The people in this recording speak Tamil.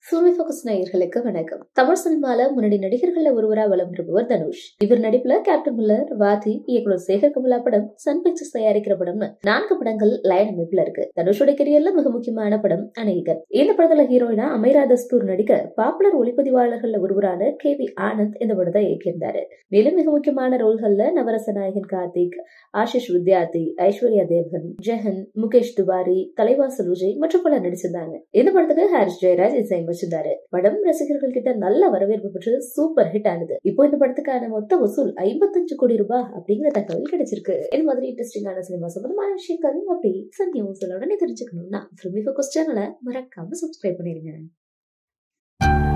சூமி ஃபோக்கஸ் நேயர்களுக்கு வணக்கம் தமிழ் சினிமால முன்னணி நடிகர்கள்ல ஒருவரா வலம் வருபவர் தனுஷ் இவர் நடிப்புல கேப்டன் மில்லர் வாதி இயக்குனர் சேகர் கமலா படம் சன் பிக்சர்ஸ் தயாரிக்கிற படம்னு நான்கு படங்கள் லைன் அமைப்புல இருக்கு தனுஷோட கெரியர்ல மிக முக்கியமான படம் அநேகர் இந்த படத்துல ஹீரோயினா அமீரா தஸ்தூர் நடிக்க பாப்புலர் ஒளிப்பதிவாளர்கள்ல ஒருவரான கே வி ஆனந்த் இந்த படத்தை இயக்கியிருந்தாரு மேலும் மிக முக்கியமான ரோல்கள்ல நவரச நாயகன் கார்த்திக் ஆஷிஷ் வித்யார்த்தி ஐஸ்வர்யா தேவன் ஜெகன் முகேஷ் துபாரி தலைவாசல் விஜய் மற்றும் பலர் நடிச்சிருந்தாங்க இந்த படத்துக்கு ஹாரிஸ் ஜெயராஜ் இசையமைச்சிருந்தாரு படம் ரசிகர்கள் கிட்ட நல்ல வரவேற்பு பெற்று சூப்பர் ஹிட் ஆனது இப்போ இந்த படத்துக்கான மொத்த வசூல் ஐம்பத்தஞ்சு கோடி ரூபாய் அப்படிங்கிற தகவல் கிடைச்சிருக்கு இது மாதிரி இன்ட்ரெஸ்டிங்கான சினிமா சம்பந்தமான விஷயங்கள் அப்படி சந்தியா உடனே தெரிஞ்சுக்கணும்னா ஃபிலிமி ஃபோக்கஸ் சேனலை மறக்காம சப்ஸ்கிரைப் பண்ணிருங்க